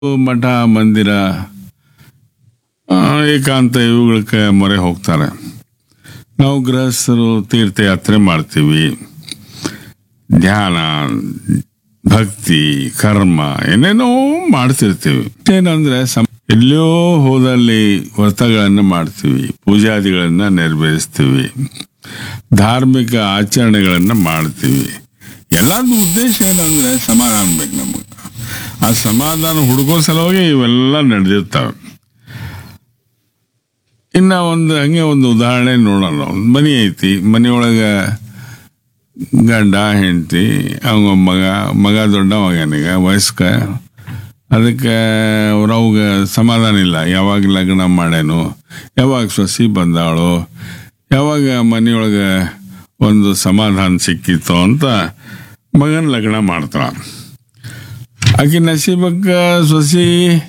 ಮಠ ಮಂದಿರ ಆ, ಏಕಾಂತ ಇವುಗಳಕ್ಕೆ ಮೊರೆ ಹೋಗ್ತಾರೆ ನಾವು ಗೃಹಸ್ಥರು ತೀರ್ಥಯಾತ್ರೆ ಮಾಡ್ತೀವಿ ಧ್ಯಾನ ಭಕ್ತಿ ಕರ್ಮ ಏನೇನೋ ಮಾಡ್ತಿರ್ತೀವಿ ಏನಂದ್ರೆ ಸಂ- ಎಲ್ಲೋ ಹೋದಲ್ಲಿ ವ್ರತಗಳನ್ನು ಮಾಡ್ತೀವಿ ಪೂಜಾದಿಗಳನ್ನ ನೆರವೇರಿಸ್ತೀವಿ ಧಾರ್ಮಿಕ ಆಚರಣೆಗಳನ್ನ ಮಾಡ್ತೀವಿ ಎಲ್ಲಾದ್ರ ಉದ್ದೇಶ ಏನಂದ್ರೆ ಸಮಾಧಾನ ಬೇಕು ನಮಗೆ ಆ ಸಮಾಧಾನ ಹುಡುಗೋ ಸಲುವಾಗಿ ಇವೆಲ್ಲ ನಡೆದಿರ್ತಾವೆ ಇನ್ನ ಒಂದು ಹಂಗೆ ಒಂದು ಉದಾಹರಣೆ ನೋಡೋಣ ಒಂದು ಮನೆ ಐತಿ ಮನೆಯೊಳಗೆ ಗಂಡ ಹೆಂಡತಿ ಅವ ಮಗ ಮಗ ದೊಡ್ಡ ಮಗನಿಗ ವಯಸ್ಕ ಅದಕ್ಕೆ ಅವ್ರವಾಗ ಸಮಾಧಾನ ಇಲ್ಲ ಯಾವಾಗ ಲಗ್ನ ಮಾಡ್ಯಾನು ಯಾವಾಗ ಸೊಸಿ ಬಂದಾಳು ಯಾವಾಗ ಮನೆಯೊಳಗೆ ಒಂದು ಸಮಾಧಾನ ಸಿಕ್ಕಿತ್ತು ಅಂತ ಮಗನ ಲಗ್ನ ಮಾಡ್ತಾಳ ಆಕೆ ನಸೀಬಕ್ಕ ಸೊಸಿ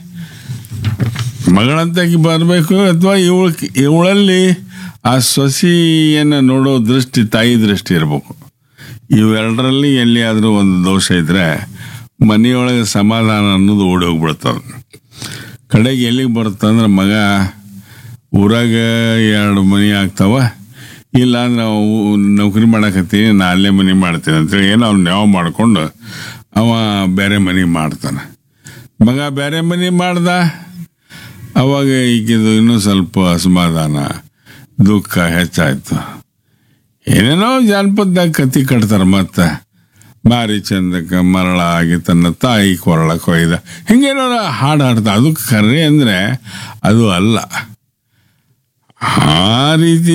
ಮಗಳಂತಾಗಿ ಬರಬೇಕು ಅಥವಾ ಇವಳ ಇವಳಲ್ಲಿ ಆ ಸೊಸಿಯನ್ನು ನೋಡೋ ದೃಷ್ಟಿ ತಾಯಿ ದೃಷ್ಟಿ ಇರಬೇಕು ಇವೆರಡರಲ್ಲಿ ಎಲ್ಲಿಯಾದರೂ ಒಂದು ದೋಷ ಇದ್ರೆ ಮನೆಯೊಳಗೆ ಸಮಾಧಾನ ಅನ್ನೋದು ಓಡಿ ಹೋಗ್ಬಿಡ್ತದೆ ಕಡೆಗೆ ಎಲ್ಲಿಗೆ ಬರುತ್ತಂದ್ರೆ ಮಗ ಊರಾಗ ಎರಡು ಮನೆ ಆಗ್ತಾವ ಇಲ್ಲ ಅಂದ್ರೆ ನಾವು ನೌಕರಿ ಮಾಡಕತ್ತೀನಿ ನಾ ಅಲ್ಲೇ ಮನೆ ಮಾಡ್ತೀನಿ ಅಂತೇಳಿ ಏನೋ ಅವ್ನು ಯಾವ ಮಾಡ್ಕೊಂಡು ಅವ ಬೇರೆ ಮನೆ ಮಾಡ್ತಾನೆ ಮಗ ಬೇರೆ ಮನೆ ಮಾಡ್ದ ಅವಾಗ ಈಗಿದು ಇನ್ನೂ ಸ್ವಲ್ಪ ಅಸಮಾಧಾನ ದುಃಖ ಹೆಚ್ಚಾಯ್ತು ಏನೇನೋ ಜಾನಪದದಾಗ ಕತಿ ಕಟ್ತಾರ ಮತ್ತೆ ಮಾರಿ ಚಂದಕ್ಕ ಮರಳ ಆಗಿ ತನ್ನ ತಾಯಿ ಕೊರಳ ಕೊಯ್ದ ಹಿಂಗೇನೋ ಹಾಡು ಹಾಡ್ತಾ ಅದು ಕರೆ ಅಂದ್ರೆ ಅದು ಅಲ್ಲ ಆ ರೀತಿ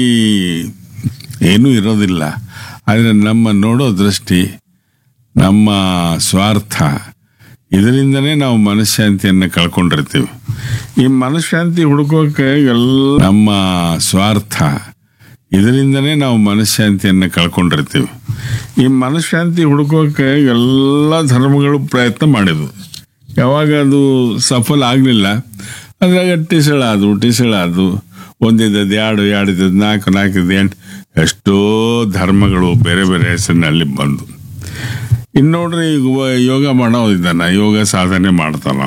ಏನೂ ಇರೋದಿಲ್ಲ ಆದರೆ ನಮ್ಮ ನೋಡೋ ದೃಷ್ಟಿ ನಮ್ಮ ಸ್ವಾರ್ಥ ಇದರಿಂದನೇ ನಾವು ಮನಃಶಾಂತಿಯನ್ನು ಕಳ್ಕೊಂಡಿರ್ತೀವಿ ಈ ಮನಃಶಾಂತಿ ಹುಡುಕೋಕೆ ಎಲ್ಲ ನಮ್ಮ ಸ್ವಾರ್ಥ ಇದರಿಂದನೇ ನಾವು ಮನಃಶಾಂತಿಯನ್ನು ಕಳ್ಕೊಂಡಿರ್ತೀವಿ ಈ ಮನಃಶಾಂತಿ ಹುಡುಕೋಕೆ ಎಲ್ಲ ಧರ್ಮಗಳು ಪ್ರಯತ್ನ ಮಾಡಿದ್ವು ಯಾವಾಗ ಅದು ಸಫಲ ಆಗಲಿಲ್ಲ ಅದ್ರಾಗ ಟಿಸಳ ಅದು ಟಿಸಳ ಅದು ಒಂದಿದ್ದದ್ದು ಎರಡು ಎರಡಿದ್ದದ್ದು ನಾಲ್ಕು ನಾಲ್ಕಿದ್ದು ಎಂಟು ಎಷ್ಟೋ ಧರ್ಮಗಳು ಬೇರೆ ಬೇರೆ ಹೆಸರಿನಲ್ಲಿ ಬಂದು ಇನ್ನು ನೋಡ್ರಿ ಈಗ ವ- ಯೋಗ ಮಾಡೋದಿದ್ದಾನ ಯೋಗ ಸಾಧನೆ ಮಾಡ್ತಾನ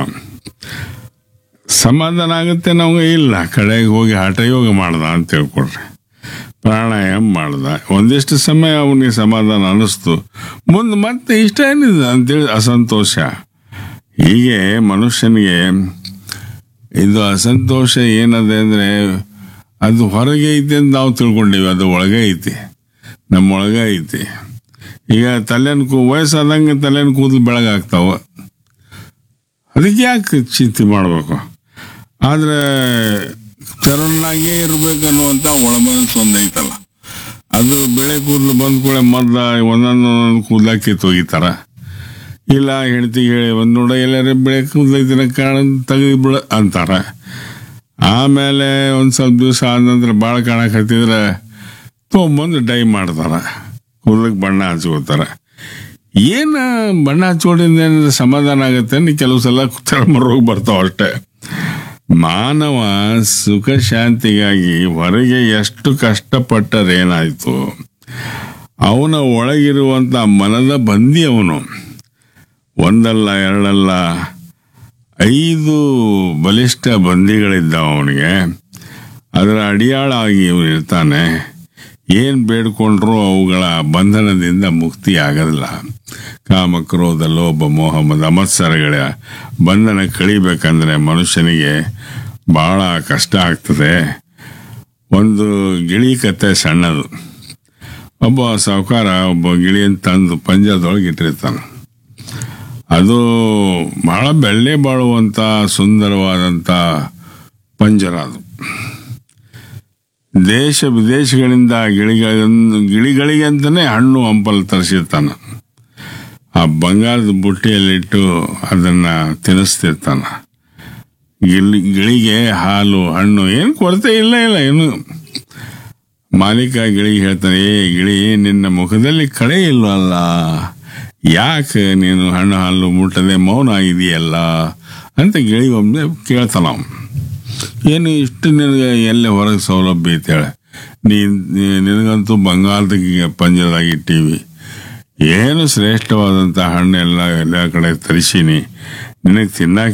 ಸಮಾಧಾನ ಆಗುತ್ತೆ ನಮ್ಗೆ ಇಲ್ಲ ಕಡೆಗೆ ಹೋಗಿ ಹಠ ಯೋಗ ಮಾಡ್ದ ಅಂತ ತಿಳ್ಕೊಡ್ರಿ ಪ್ರಾಣಾಯಾಮ ಮಾಡ್ದ ಒಂದಿಷ್ಟು ಸಮಯ ಅವನಿಗೆ ಸಮಾಧಾನ ಅನ್ನಿಸ್ತು ಮುಂದೆ ಮತ್ತೆ ಇಷ್ಟ ಏನಿದೆ ಅಂತೇಳಿ ಅಸಂತೋಷ ಹೀಗೆ ಮನುಷ್ಯನಿಗೆ ಇದು ಅಸಂತೋಷ ಏನದೆ ಅಂದ್ರೆ ಅದು ಹೊರಗೆ ಐತಿ ಅಂತ ನಾವು ತಿಳ್ಕೊಂಡಿವಿ ಅದು ಒಳಗೆ ಐತಿ ನಮ್ಮೊಳಗೆ ಐತಿ ಈಗ ತಲೆನ ಕೂ ವಯಸ್ಸಾದಂಗೆ ತಲೆನ ಕೂದಲು ಬೆಳಗಾಗ್ತಾವ ಅದಕ್ಕೆ ಯಾಕೆ ಚಿಂತೆ ಮಾಡಬೇಕು ಆದ್ರೆ ಚರನ್ನಾಗೇ ಇರ್ಬೇಕನ್ನುವಂತ ಒಳಮನಸ್ಸು ಒಂದು ಐತಲ್ಲ ಅದು ಬೆಳೆ ಕೂದಲು ಬಂದ ಕೂಡ ಮೊದ್ಲ ಒಂದೊಂದು ಒಂದೊಂದು ಕೂದಲ ಕಿತ್ತೋಗಿತಾರ ಇಲ್ಲ ಹೆಂಡತಿಗೆ ಹೇಳಿ ಒಂದು ನೋಡ ಎಲ್ಲಾರ ಬೆಳೆ ಕೂದಲೈತಿನ ಕಾಣ ತೆಗೆದು ಬಿಡ ಅಂತಾರ ಆಮೇಲೆ ಒಂದು ಸ್ವಲ್ಪ ದಿವಸ ಆದ ನಂತರ ಭಾಳ ಕಾಣಕತ್ತಿದ್ರೆ ತೊಗೊಂಬಂದು ಡೈ ಮಾಡ್ತಾರ ಕೂದಲಿಗೆ ಬಣ್ಣ ಹಚ್ಕೋತಾರ ಏನು ಬಣ್ಣ ಹಚ್ಕೊಂಡಿಂದ ಏನಾದ್ರೆ ಸಮಾಧಾನ ಆಗುತ್ತೆ ಅಂದ್ರೆ ಕೆಲವು ಸಲ ಚರ್ಮ ರೋಗ ಬರ್ತಾವ ಅಷ್ಟೇ ಮಾನವ ಸುಖ ಶಾಂತಿಗಾಗಿ ಹೊರಗೆ ಎಷ್ಟು ಕಷ್ಟಪಟ್ಟರೇನಾಯ್ತು ಅವನ ಒಳಗಿರುವಂತ ಮನದ ಬಂದಿ ಅವನು ಒಂದಲ್ಲ ಎರಡಲ್ಲ ಐದು ಬಲಿಷ್ಠ ಬಂದಿಗಳಿದ್ದಾವ ಅವನಿಗೆ ಅದರ ಅಡಿಯಾಳ ಆಗಿ ಇವನು ಇರ್ತಾನೆ ಏನ್ ಬೇಡ್ಕೊಂಡ್ರೂ ಅವುಗಳ ಬಂಧನದಿಂದ ಮುಕ್ತಿ ಆಗೋದಿಲ್ಲ ಕಾಮ ಕ್ರೋಧ ಲೋಭ ಮೋಹ ಮದ ಮತ್ಸರಗಳ ಬಂಧನ ಕಳಿಬೇಕಂದ್ರೆ ಮನುಷ್ಯನಿಗೆ ಬಹಳ ಕಷ್ಟ ಆಗ್ತದೆ ಒಂದು ಗಿಳಿ ಕತೆ ಸಣ್ಣದು ಒಬ್ಬ ಸಾಹುಕಾರ ಒಬ್ಬ ಗಿಳಿಯನ್ನು ತಂದು ಪಂಜರದೊಳಗೆ ಇಟ್ಟಿರ್ತಾನೆ ಅದು ಬಹಳ ಬೆಳ್ಳೆ ಬಾಳುವಂತ ಸುಂದರವಾದಂತ ಪಂಜರ ಅದು ದೇಶ ವಿದೇಶಗಳಿಂದ ಗಿಳಿಗಳ ಗಿಳಿಗಳಿಗೆ ಅಂತಾನೆ ಹಣ್ಣು ಹಂಪಲು ತರಿಸಿರ್ತಾನ ಆ ಬಂಗಾರದ ಬುಟ್ಟಿಯಲ್ಲಿಟ್ಟು ಅದನ್ನ ತಿನ್ನಿಸ್ತಿರ್ತಾನ ಗಿಳಿ ಗಿಳಿಗೆ ಹಾಲು ಹಣ್ಣು ಏನು ಕೊರತೆ ಇಲ್ಲ ಇಲ್ಲ ಏನು ಮಾಲೀಕ ಗಿಳಿಗೆ ಹೇಳ್ತಾನೆ ಏ ಗಿಳಿ ನಿನ್ನ ಮುಖದಲ್ಲಿ ಕಳೆ ಇಲ್ವಲ್ಲ ಯಾಕೆ ನೀನು ಹಣ್ಣು ಹಾಲು ಮುಟ್ಟದೆ ಮೌನ ಆಗಿದೆಯಲ್ಲ ಅಂತ ಗಿಳಿ ಒಮ್ಮೆ ಕೇಳ್ತಾನ ಅವ್ನು. ಏನು ಇಷ್ಟು ನಿನಗೆ ಎಲ್ಲಿ ಹೊರಗೆ ಸೌಲಭ್ಯ ಐತೇಳ ನೀ ನೀ- ನಿನಗಂತೂ ಬಂಗಾರದ ಪಂಜರದಾಗ ಇಟ್ಟೀವಿ ಏನು ಶ್ರೇಷ್ಠವಾದಂಥ ಹಣ್ಣೆಲ್ಲ ಎಲ್ಲ ಕಡೆ ತರಿಸೀನಿ ನಿನಗೆ ತಿನ್ನಕ್ಕೆ